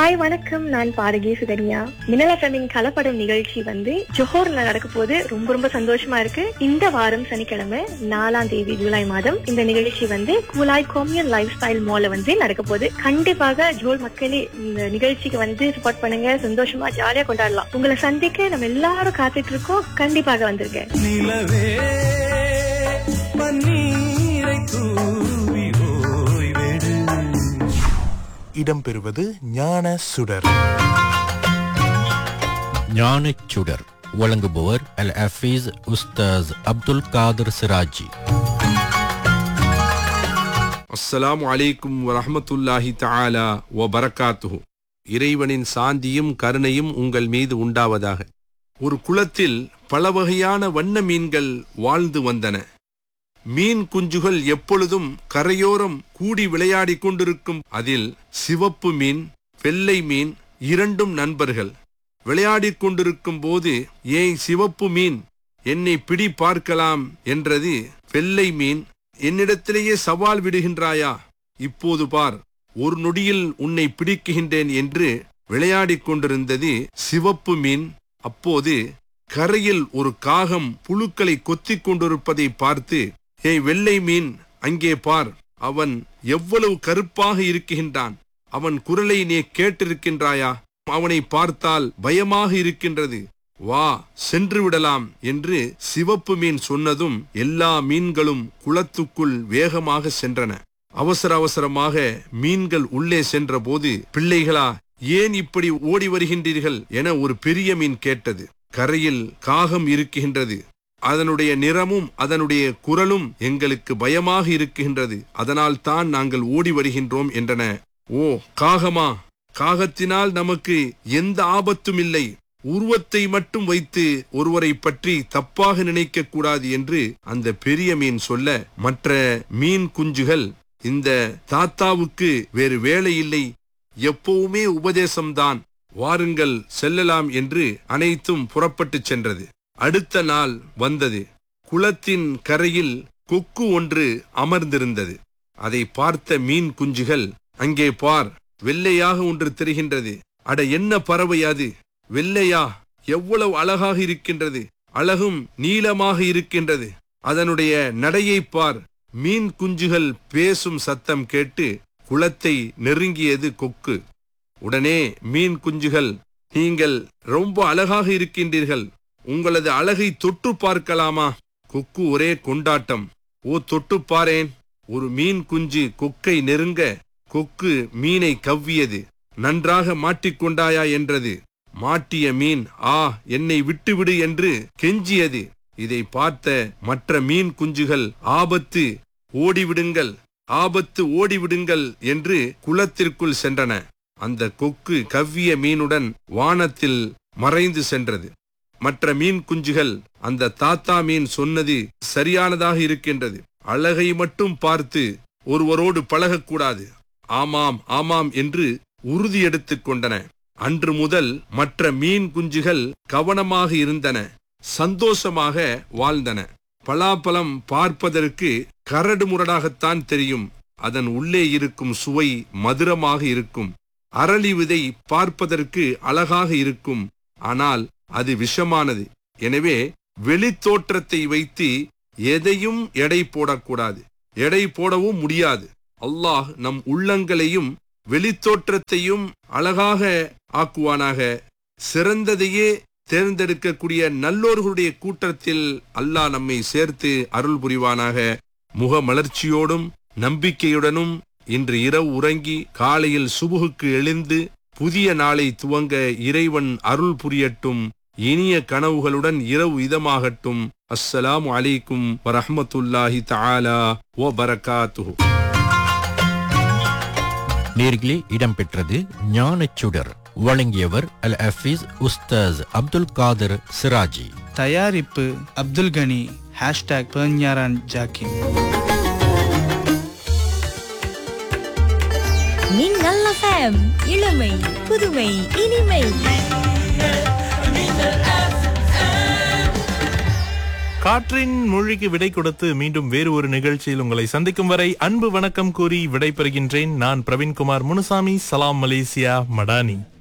hi வணக்கம் நான் பாடகி சுகன்யா மின்னல் எஃப்எம்மின் கலப்படம் நிகழ்ச்சி வந்து ஜோஹர்ல நடக்க போது ரொம்ப ரொம்ப சந்தோஷமா இருக்கு இந்த வாரம் சனிக்கிழமை நாலாம் தேதி ஜூலை மாதம் இந்த நிகழ்ச்சி வந்து கூலாய் கோமியன் லைஃப் ஸ்டைல் மால வந்து நடக்க போகுது கண்டிப்பாக ஜோல் மக்களே இந்த நிகழ்ச்சிக்கு வந்து சப்போர்ட் பண்ணுங்க சந்தோஷமா ஜாலியா கொண்டாடலாம் உங்களை சந்திக்க நம்ம எல்லாரும் காத்துட்டு இருக்கோம் கண்டிப்பாக வந்துருங்க நிலவே பன்னீரை தூவி ஓய்வெடு இடம்பெறுவது ஞான சுடர் ஞானச் சுடர் வழங்குபவர் அல் ஹஃபீஸ் உஸ்தாஸ் அப்துல் காதர் சிராஜி அஸ்ஸலாமு அலைக்கும் வரஹ்மத்துல்லாஹி தஆலா வ பரக்காத்துஹு இறைவனின் சாந்தியும் கருணையும் உங்கள் மீது உண்டாவதாக ஒரு குளத்தில் பல வகையான வண்ண மீன்கள் வாழ்ந்து வந்தன மீன் குஞ்சுகள் எப்பொழுதும் கரையோரம் கூடி விளையாடிக் கொண்டிருக்கும் அதில் சிவப்பு மீன் வெள்ளை மீன் இரண்டும் நண்பர்கள் விளையாடிக் கொண்டிருக்கும் போது ஏய் சிவப்பு மீன் என்னை பிடி பார்க்கலாம் என்றது வெள்ளை மீன் என்னிடத்திலேயே சவால் விடுகின்றாயா இப்போது பார் ஒரு நொடியில் உன்னை பிடிக்குகின்றேன் என்று விளையாடிக் கொண்டிருந்தது சிவப்பு மீன் அப்போது கரையில் ஒரு காகம் புழுக்களை கொத்திக் கொண்டிருப்பதை பார்த்து ஏய் வெள்ளை மீன் அங்கே பார் அவன் எவ்வளவு கருப்பாக இருக்கின்றான் அவன் குரலை நீ கேட்டிருக்கின்றாயா அவனை பார்த்தால் பயமாக இருக்கின்றது வா சென்று விடலாம் என்று சிவப்பு மீன் சொன்னதும் எல்லா மீன்களும் குளத்துக்குள் வேகமாக சென்றன அவசர அவசரமாக மீன்கள் உள்ளே சென்றபோது பிள்ளைகளா ஏன் இப்படி ஓடி வருகின்றீர்கள் என ஒரு பெரிய மீன் கேட்டது கரையில் காகம் இருக்கின்றது அதனுடைய நிறமும் அதனுடைய குரலும் எங்களுக்கு பயமாக இருக்கின்றது அதனால் தான் நாங்கள் ஓடி வருகின்றோம் என்றன ஓ காகமா காகத்தினால் நமக்கு எந்த ஆபத்தும் இல்லை உருவத்தை மட்டும் வைத்து ஒருவரை பற்றி தப்பாக நினைக்க கூடாது என்று அந்த பெரிய மீன் சொல்ல மற்ற மீன் குஞ்சுகள் இந்த தாத்தாவுக்கு வேறு வேலை இல்லை எப்பவுமே உபதேசம்தான் வாருங்கள் செல்லலாம் என்று அனைத்தும் புறப்பட்டுச் சென்றது அடுத்த நாள் வந்தது குளத்தின் கரையில் கொக்கு ஒன்று அமர்ந்திருந்தது அதை பார்த்த மீன் குஞ்சுகள் அங்கே பார் வெள்ளையாக ஒன்று தெரிகின்றது அட என்ன பறவை அது வெள்ளையா எவ்வளவு அழகாக இருக்கின்றது அழகும் நீளமாக இருக்கின்றது அதனுடைய நடையை பார் மீன் குஞ்சுகள் பேசும் சத்தம் கேட்டு குளத்தை நெருங்கியது கொக்கு உடனே மீன் குஞ்சுகள் நீங்கள் ரொம்ப அழகாக இருக்கின்றீர்கள் உங்களது அழகை தொட்டு பார்க்கலாமா கொக்கு ஒரே கொண்டாட்டம் ஓ தொட்டு பாரேன் ஒரு மீன் குஞ்சு கொக்கை நெருங்க கொக்கு மீனை கவ்வியது நன்றாக மாட்டிக்கொண்டாயா என்றது மாட்டிய மீன் ஆ என்னை விட்டுவிடு என்று கெஞ்சியது இதை பார்த்த மற்ற மீன் குஞ்சுகள் ஆபத்து ஓடிவிடுங்கள் ஆபத்து ஓடிவிடுங்கள் என்று குளத்திற்குள் சென்றன அந்த கொக்கு கவ்விய மீனுடன் வானத்தில் மறைந்து சென்றது மற்ற மீன் குஞ்சுகள் அந்த தாத்தா மீன் சொன்னது சரியானதாக இருக்கின்றது அழகை மட்டும் பார்த்து ஒருவரோடு பழகக்கூடாது ஆமாம் ஆமாம் என்று உறுதி எடுத்துக் கொண்டன அன்று முதல் மற்ற மீன் குஞ்சுகள் கவனமாக இருந்தன சந்தோஷமாக வாழ்ந்தன பலாப்பழம் பார்ப்பதற்கு கரடு முரடாகத்தான் தெரியும் அதன் உள்ளே இருக்கும் சுவை மதுரமாக இருக்கும் அரளி விதை பார்ப்பதற்கு அழகாக இருக்கும் ஆனால் அது விஷமானது எனவே வெளித்தோற்றத்தை வைத்து எதையும் எடை போடக்கூடாது எடை போடவும் முடியாது அல்லாஹ் நம் உள்ளங்களையும் வெளித்தோற்றத்தையும் அழகாக ஆக்குவானாக சிறந்ததையே தேர்ந்தெடுக்கக்கூடிய நல்லோர்களுடைய கூட்டத்தில் அல்லாஹ் நம்மை சேர்த்து அருள் புரிவானாக முகமலர்ச்சியோடும் நம்பிக்கையுடனும் இன்று இரவு உறங்கி காலையில் சுபுகுக்கு எழுந்து புதிய நாளை துவங்க இறைவன் அருள் புரியட்டும் இனிய கனவுகளுடன் இரவு இதமாகட்டும் அஸ்ஸலாமு அலைக்கும் வரஹ்மத்துல்லாஹி தஆலா வ பரகாத்துஹு நேர்களே இடம்பெற்றது ஞானச் சுடர் வழங்கியவர் அல் ஹஃபீஸ் உஸ்தாஸ் அப்துல் காதர் சிராஜி தயாரிப்பு அப்துல் கனி ஹேஷ்டாக் பெர்ஞாரான் ஜாக்கிம் மின்னல் எஃப்எம் இளமை புதுமை இனிமை காற்றின் மொழிக்கு விடை கொடுத்து மீண்டும் வேறு ஒரு நிகழ்ச்சியில் உங்களை சந்திக்கும் வரை அன்பு வணக்கம் கூறி விடைபெறுகின்றேன் நான் பிரவீன்குமார் முனுசாமி சலாம் மலேசியா மடானி